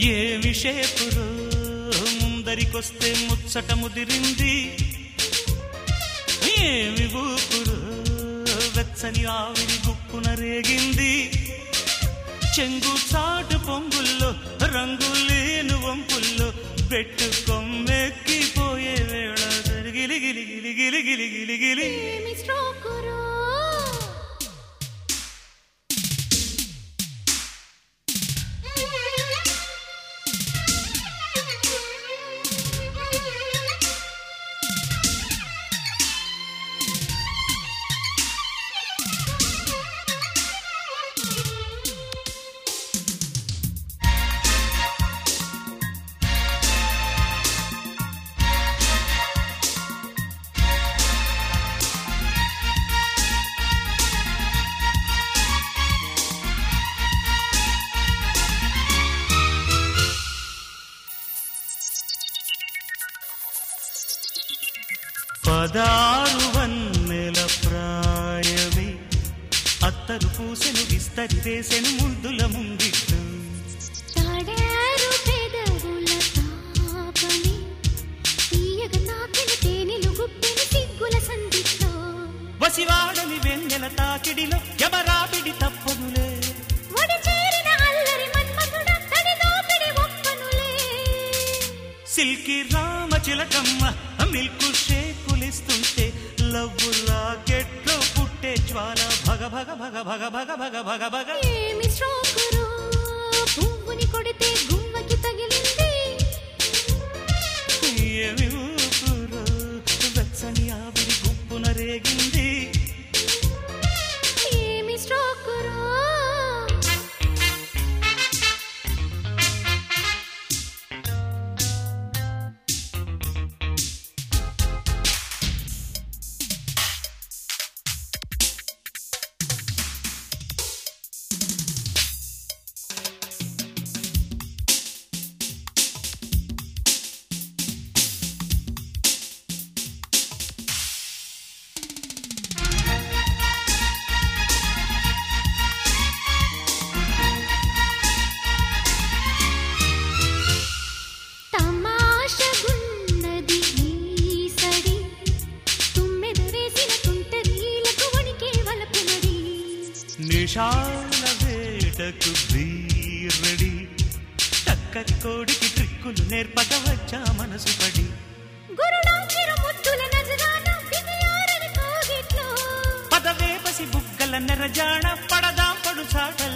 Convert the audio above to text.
ఏమి షేపురు ముందరికొస్తే ముచ్చట ముదిరింది ఏమి ఊపురు వెచ్చని ఆవిరి గుప్పున రేగింది చెంగు చాటు పొంగుల్లో రంగులేను వంపుల్లో పెట్టు కొమ్మెక్కిపోయే వేళ గిలి గిలి గిలి గిలి గిలి గిలి గిలి ఏమి స్ట్రోకురో పదారు వన్నెల ప్రాయమే అత్తరు పూసెను విస్తరి వేసెను ముద్దుల ముంగిట్టు తాడారు పెదవుల తాపని తీయగ తాకిన తేనెలు గుప్పెన సిగ్గుల సందిట్లో వసివాడని వెన్నెల తాకిడిలో ఎవరాపిడి తప్పనులే ఒడి చేరిన అల్లరి మన్మథుడ తడి దోపిడి ఒప్పనులే సిల్కి రామ చిలకమ్మ మిల్కు షేకులిస్తుంటే లవ్వు లాకెట్లో పుట్టే జ్వాల భగ భగ భగ భగ భగ భగ భగ భగ ఏమి స్ట్రోకురో పువ్వుని కొడితే గుమ్మకి తగిలింది ఏమి ఊపురో వెచ్చని ఆవిరి గుప్పున రేగింది ఏమి స్ట్రోకురో తమాషగున్నది ఈ సడి తుమ్మెద వేసిన తుంటరీలకు వణికే వలపునడి నిషాల వేటకు బీరడి టక్కరి కోడికి ట్రిక్కులు నేర్పక వచ్చా మనసు పడి గురుడాంచిన ముద్దుల నజరాన బిగియారని కోగిట్లో పదవే పసి బుగ్గల నెరజాణ పడదాం పడు చాటల